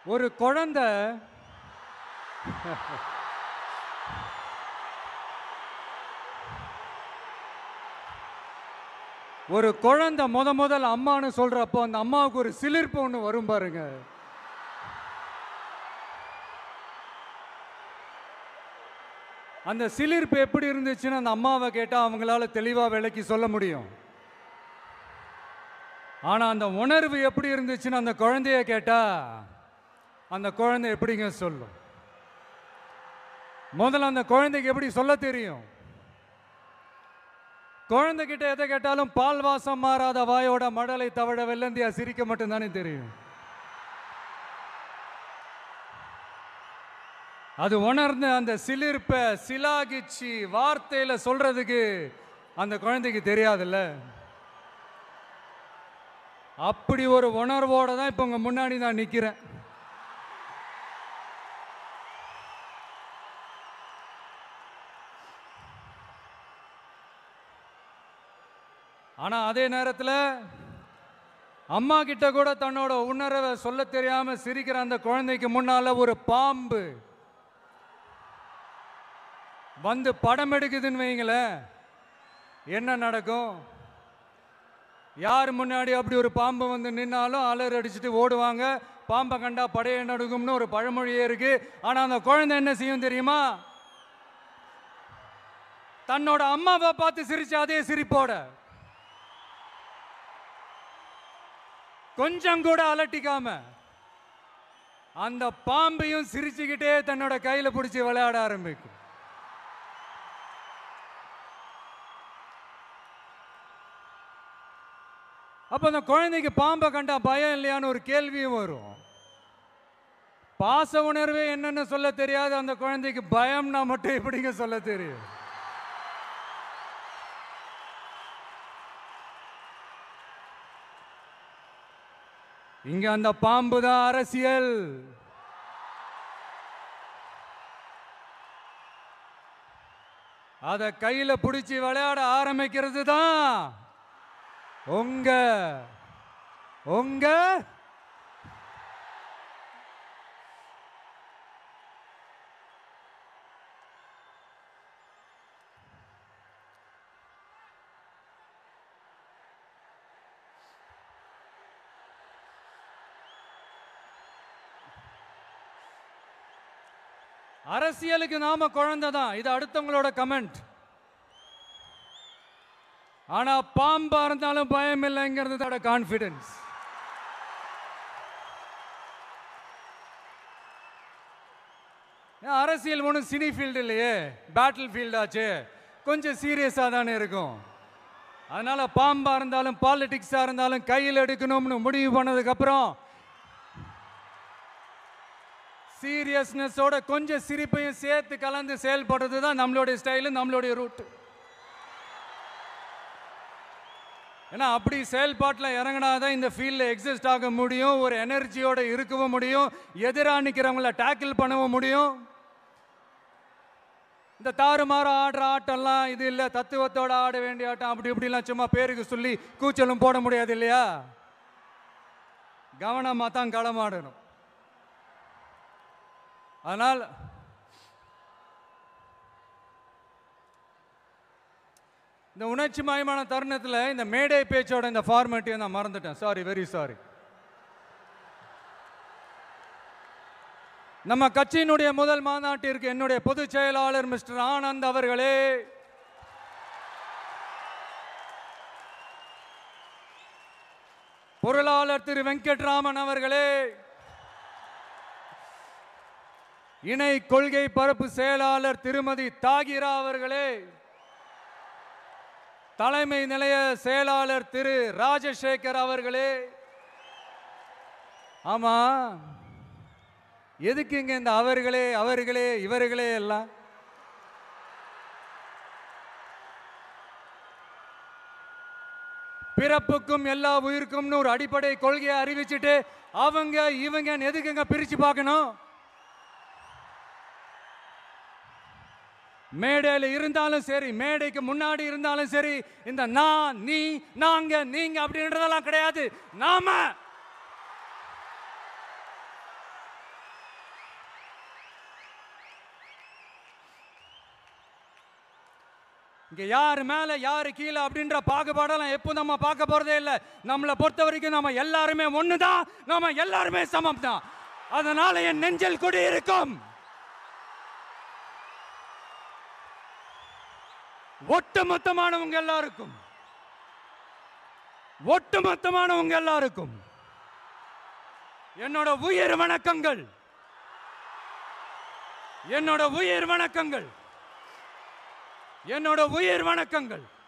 ஒரு குழந்தை ஒரு குழந்தை முத முதல் அம்மான்னு சொல்றப்போ அந்த அம்மாவுக்கு ஒரு சிலிர்ப்பு ஒன்று வரும் பாருங்க அந்த சிலிர்ப்பு எப்படி இருந்துச்சுன்னு அந்த அம்மாவை கேட்டால் அவங்களால தெளிவாக விளக்கி சொல்ல முடியும் ஆனால் அந்த உணர்வு எப்படி இருந்துச்சுன்னு அந்த குழந்தைய கேட்டால் அந்த குழந்தை எப்படிங்க சொல்லும் முதல்ல அந்த குழந்தைக்கு எப்படி சொல்ல தெரியும் குழந்தைகிட்ட எதை கேட்டாலும் பால் வாசம் மாறாத வாயோட மடலை தவழ வெள்ளந்தியா சிரிக்க மட்டும்தானே தெரியும் அது உணர்ந்து அந்த சிலிர்ப்பை சிலாகிச்சு வார்த்தையில சொல்றதுக்கு அந்த குழந்தைக்கு தெரியாதுல்ல அப்படி ஒரு உணர்வோட தான் இப்போ உங்க முன்னாடி நான் நிக்கிறேன் ஆனா அதே நேரத்தில் அம்மா கிட்ட கூட தன்னோட உணர்வை சொல்ல தெரியாம சிரிக்கிற அந்த குழந்தைக்கு முன்னால ஒரு பாம்பு வந்து படம் எடுக்குதுன்னு வைங்களேன் என்ன நடக்கும் யார் முன்னாடி அப்படி ஒரு பாம்பு வந்து நின்னாலும் அலர் அடிச்சுட்டு ஓடுவாங்க பாம்பை கண்டா படைய நடுங்கும்னு ஒரு பழமொழியே இருக்கு ஆனா அந்த குழந்தை என்ன செய்யும் தெரியுமா தன்னோட அம்மாவை பார்த்து சிரிச்ச அதே சிரிப்போட கொஞ்சம் கூட அலட்டிக்காம அந்த பாம்பையும் சிரிச்சுக்கிட்டே தன்னோட கையில பிடிச்சி விளையாட ஆரம்பிக்கும் அப்ப அந்த குழந்தைக்கு பாம்பை கண்டா பயம் இல்லையான்னு ஒரு கேள்வியும் வரும் பாச உணர்வே என்னன்னு சொல்ல தெரியாது அந்த குழந்தைக்கு பயம்னா மட்டும் எப்படிங்க சொல்ல தெரியும் இங்க அந்த பாம்பு தான் அரசியல் அத கையில பிடிச்சி விளையாட ஆரம்பிக்கிறது தான் உங்க உங்க அரசியலுக்கு நாம குழந்தை தான் இது அடுத்தவங்களோட கமெண்ட் ஆனா பாம்பா இருந்தாலும் பயம் இல்லைங்கிறது தோட கான்ஃபிடன்ஸ் அரசியல் ஒன்றும் சினி ஃபீல்டு இல்லையே பேட்டில் ஃபீல்ட் ஆச்சு கொஞ்சம் சீரியஸாக தானே இருக்கும் அதனால பாம்பா இருந்தாலும் பாலிடிக்ஸாக இருந்தாலும் கையில் எடுக்கணும்னு முடிவு பண்ணதுக்கப்புறம் சீரியஸ்னஸோட கொஞ்சம் சிரிப்பையும் சேர்த்து கலந்து செயல்படுறது தான் நம்மளுடைய ஸ்டைலு நம்மளுடைய ரூட் ஏன்னா அப்படி செயல்பாட்டில் இறங்கினாதான் இந்த ஃபீல்டில் எக்ஸிஸ்ட் ஆக முடியும் ஒரு எனர்ஜியோட இருக்கவும் முடியும் எதிராக நிற்கிறவங்கள டேக்கிள் பண்ணவும் முடியும் இந்த தாறுமாற ஆடுற ஆட்டம்லாம் இது இல்லை தத்துவத்தோட ஆட வேண்டிய ஆட்டம் அப்படி இப்படிலாம் சும்மா பேருக்கு சொல்லி கூச்சலும் போட முடியாது இல்லையா கவனமாக தான் களமாடணும் அதனால் இந்த உணர்ச்சி மயமான தருணத்தில் இந்த மேடை பேச்சோட இந்த ஃபார்மேட்டையும் நான் மறந்துட்டேன் சாரி வெரி சாரி நம்ம கட்சியினுடைய முதல் மாநாட்டிற்கு என்னுடைய பொதுச் செயலாளர் மிஸ்டர் ஆனந்த் அவர்களே பொருளாளர் திரு வெங்கட்ராமன் அவர்களே இணை கொள்கை பரப்பு செயலாளர் திருமதி தாகிரா அவர்களே தலைமை நிலைய செயலாளர் திரு ராஜசேகர் அவர்களே ஆமா எதுக்கு இங்க இந்த அவர்களே அவர்களே இவர்களே எல்லாம் பிறப்புக்கும் எல்லா உயிருக்கும்னு ஒரு அடிப்படை கொள்கையை அறிவிச்சுட்டு அவங்க இவங்க எதுக்குங்க பிரிச்சு பார்க்கணும் மேடையில் இருந்தாலும் சரி மேடைக்கு முன்னாடி இருந்தாலும் சரி இந்த நான் நீ நாங்க நீங்க அப்படின்றதெல்லாம் கிடையாது நாம இங்க யார் மேல யாரு கீழே அப்படின்ற பாகுபாடெல்லாம் எப்போ நம்ம பார்க்க போறதே இல்லை நம்மளை பொறுத்த வரைக்கும் நம்ம எல்லாருமே ஒண்ணுதான் நம்ம எல்லாருமே சமம் தான் அதனால என் நெஞ்சில் குடி இருக்கும் ஒட்டுமொத்தமானவங்க எல்லாருக்கும் ஒட்டுமொத்தமானவங்க எல்லாருக்கும் என்னோட உயிர் வணக்கங்கள் என்னோட உயிர் வணக்கங்கள் என்னோட உயிர் வணக்கங்கள்